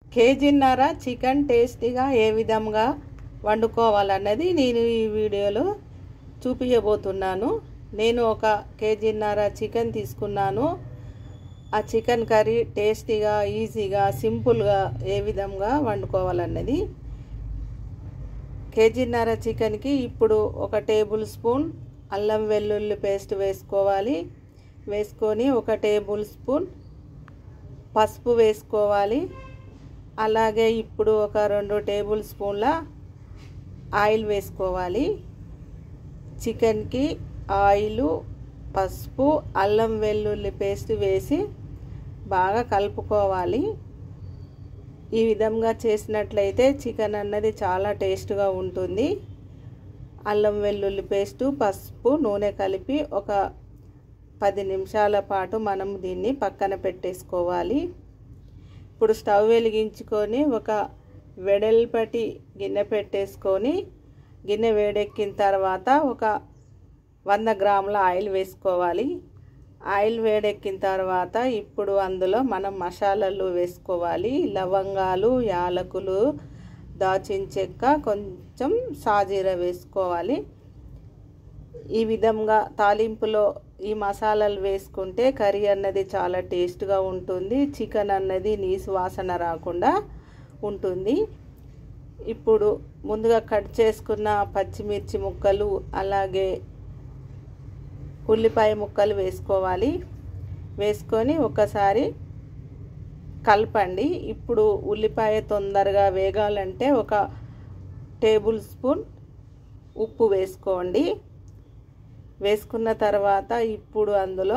కేజీన్నర chicken టేస్టీగా ఏ విధంగా వండుకోవాలన్నది నేను ఈ వీడియోలో చూపించబోతున్నాను నేను ఒక కేజీన్నర చికెన్ తీసుకున్నాను ఆ చికెన్ కర్రీ టేస్టీగా ఈజీగా సింపుల్గా ఏ విధంగా వండుకోవాలన్నది కేజీన్నర చికెన్కి ఇప్పుడు ఒక టేబుల్ స్పూన్ అల్లం వెల్లుల్లి పేస్ట్ వేసుకోవాలి వేసుకొని ఒక టేబుల్ స్పూన్ పసుపు వేసుకోవాలి అలాగే ఇప్పుడు ఒక రెండు టేబుల్ స్పూన్ల ఆయిల్ వేసుకోవాలి చికెన్కి ఆయిల్ పసుపు అల్లం వెల్లుల్లి పేస్ట్ వేసి బాగా కలుపుకోవాలి ఈ విధంగా చేసినట్లయితే చికెన్ అన్నది చాలా టేస్ట్గా ఉంటుంది అల్లం వెల్లుల్లి పేస్టు పసుపు నూనె కలిపి ఒక పది నిమిషాల పాటు మనం దీన్ని పక్కన పెట్టేసుకోవాలి ఇప్పుడు స్టవ్ వెలిగించుకొని ఒక వెడల్పటి గిన్నె పెట్టేసుకొని గిన్నె వేడెక్కిన తర్వాత ఒక వంద గ్రాముల ఆయిల్ వేసుకోవాలి ఆయిల్ వేడెక్కిన తర్వాత ఇప్పుడు అందులో మనం మసాలాలు వేసుకోవాలి లవంగాలు యాలకులు దాచిన చెక్క కొంచెం సాజీర వేసుకోవాలి ఈ విధంగా తాలింపులో ఈ మసాలాలు వేసుకుంటే కర్రీ అన్నది చాలా టేస్ట్గా ఉంటుంది చికెన్ అన్నది నీసు వాసన రాకుండా ఉంటుంది ఇప్పుడు ముందుగా కట్ చేసుకున్న పచ్చిమిర్చి ముక్కలు అలాగే ఉల్లిపాయ ముక్కలు వేసుకోవాలి వేసుకొని ఒకసారి కలపండి ఇప్పుడు ఉల్లిపాయ తొందరగా వేగాలంటే ఒక టేబుల్ స్పూన్ ఉప్పు వేసుకోండి వేసుకున్న తర్వాత ఇప్పుడు అందులో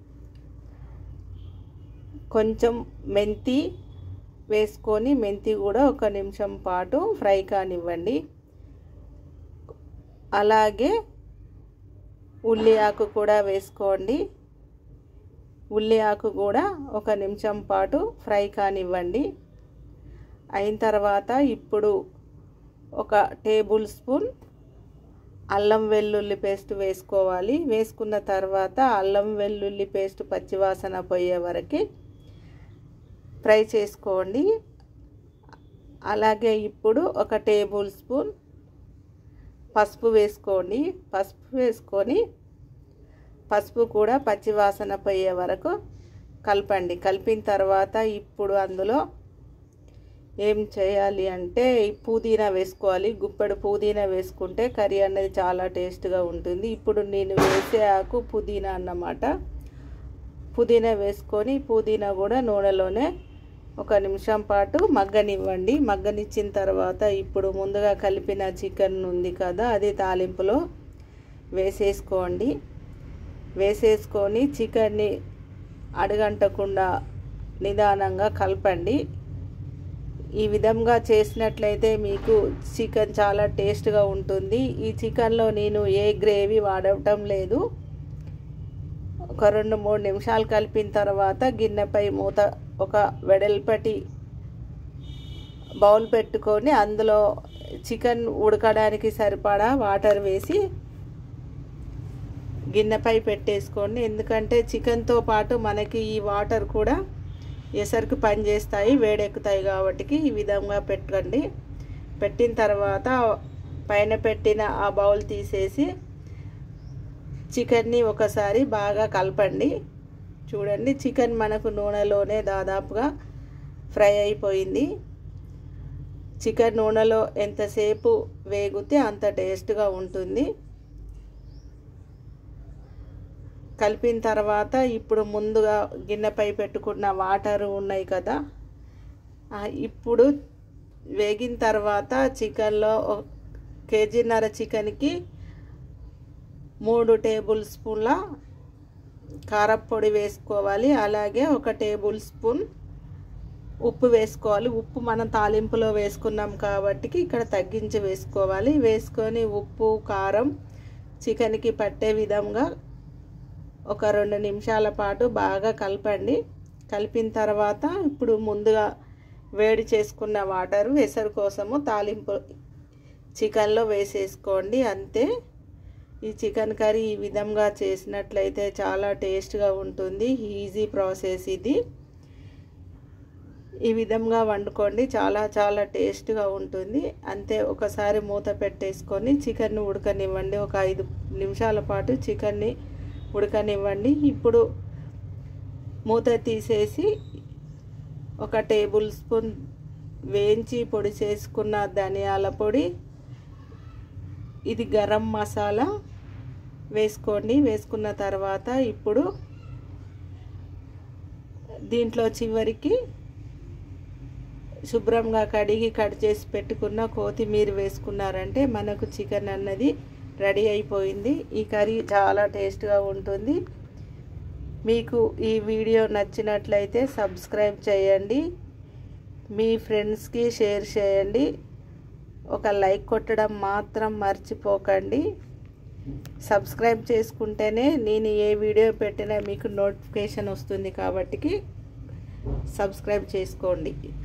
కొంచెం మెంతి వేసుకొని మెంతి కూడా ఒక నిమిషం పాటు ఫ్రై కానివ్వండి అలాగే ఉల్లి ఆకు కూడా వేసుకోండి ఉల్లి ఆకు కూడా ఒక నిమిషం పాటు ఫ్రై కానివ్వండి అయిన తర్వాత ఇప్పుడు ఒక టేబుల్ స్పూన్ అల్లం వెల్లుల్లి పేస్ట్ వేసుకోవాలి వేసుకున్న తర్వాత అల్లం వెల్లుల్లి పేస్ట్ పచ్చివాసన పోయే వరకు ఫ్రై చేసుకోండి అలాగే ఇప్పుడు ఒక టేబుల్ స్పూన్ పసుపు వేసుకోండి పసుపు వేసుకొని పసుపు కూడా పచ్చివాసన పోయే వరకు కలపండి కలిపిన తర్వాత ఇప్పుడు అందులో ఏం చేయాలి అంటే పుదీనా వేసుకోవాలి గుప్పెడు పుదీనా వేసుకుంటే కర్రీ అనేది చాలా టేస్ట్గా ఉంటుంది ఇప్పుడు నేను వేసే ఆకు పుదీనా అన్నమాట పుదీనా వేసుకొని పుదీనా కూడా నూనెలోనే ఒక నిమిషం పాటు మగ్గనివ్వండి మగ్గనిచ్చిన తర్వాత ఇప్పుడు ముందుగా కలిపిన చికెన్ ఉంది కదా అది తాలింపులో వేసేసుకోండి వేసేసుకొని చికెన్ని అడగంటకుండా నిదానంగా కలపండి ఈ విధంగా చేసినట్లయితే మీకు చికెన్ చాలా టేస్ట్గా ఉంటుంది ఈ చికెన్లో నేను ఏ గ్రేవీ వాడటం లేదు ఒక రెండు మూడు నిమిషాలు కలిపిన తర్వాత గిన్నెపై మూత ఒక వెడల్పటి బౌల్ పెట్టుకొని అందులో చికెన్ ఉడకడానికి సరిపడా వాటర్ వేసి గిన్నెపై పెట్టేసుకోండి ఎందుకంటే చికెన్తో పాటు మనకి ఈ వాటర్ కూడా ఎసరికి పని చేస్తాయి వేడెక్కుతాయి కాబట్టి ఈ విధంగా పెట్టండి పెట్టిన తర్వాత పైన పెట్టిన ఆ బౌల్ తీసేసి చికెన్ని ఒకసారి బాగా కలపండి చూడండి చికెన్ మనకు నూనెలోనే దాదాపుగా ఫ్రై అయిపోయింది చికెన్ నూనెలో ఎంతసేపు వేగితే అంత టేస్ట్గా ఉంటుంది కలిపిన తర్వాత ఇప్పుడు ముందుగా గిన్నెపై పెట్టుకున్న వాటర్ ఉన్నాయి కదా ఇప్పుడు వేగిన తర్వాత చికెన్లో కేజీన్నర చికెన్కి మూడు టేబుల్ స్పూన్ల కారప్పొడి వేసుకోవాలి అలాగే ఒక టేబుల్ స్పూన్ ఉప్పు వేసుకోవాలి ఉప్పు మనం తాలింపులో వేసుకున్నాం కాబట్టి ఇక్కడ తగ్గించి వేసుకోవాలి వేసుకొని ఉప్పు కారం చికెన్కి పట్టే విధంగా ఒక రెండు నిమిషాల పాటు బాగా కలపండి కలిపిన తర్వాత ఇప్పుడు ముందుగా వేడి చేసుకున్న వాటర్ వెసరు కోసము తాలింపు చికెన్లో వేసేసుకోండి అంతే ఈ చికెన్ కర్రీ ఈ విధంగా చేసినట్లయితే చాలా టేస్ట్గా ఉంటుంది ఈజీ ప్రాసెస్ ఇది ఈ విధంగా వండుకోండి చాలా చాలా టేస్ట్గా ఉంటుంది అంతే ఒకసారి మూత పెట్టేసుకొని చికెన్ని ఉడకనివ్వండి ఒక ఐదు నిమిషాల పాటు చికెన్ని ఉడకనివ్వండి ఇప్పుడు మూత తీసేసి ఒక టేబుల్ స్పూన్ వేయించి పొడి చేసుకున్న ధనియాల పొడి ఇది గరం మసాలా వేసుకోండి వేసుకున్న తర్వాత ఇప్పుడు దీంట్లో చివరికి శుభ్రంగా కడిగి కట్ చేసి పెట్టుకున్న కొత్తిమీర వేసుకున్నారంటే మనకు చికెన్ అన్నది రెడీ అయిపోయింది ఈ కర్రీ చాలా టేస్ట్గా ఉంటుంది మీకు ఈ వీడియో నచ్చినట్లయితే సబ్స్క్రైబ్ చేయండి మీ ఫ్రెండ్స్కి షేర్ చేయండి ఒక లైక్ కొట్టడం మాత్రం మర్చిపోకండి సబ్స్క్రైబ్ చేసుకుంటేనే నేను ఏ వీడియో పెట్టినా మీకు నోటిఫికేషన్ వస్తుంది కాబట్టి సబ్స్క్రైబ్ చేసుకోండి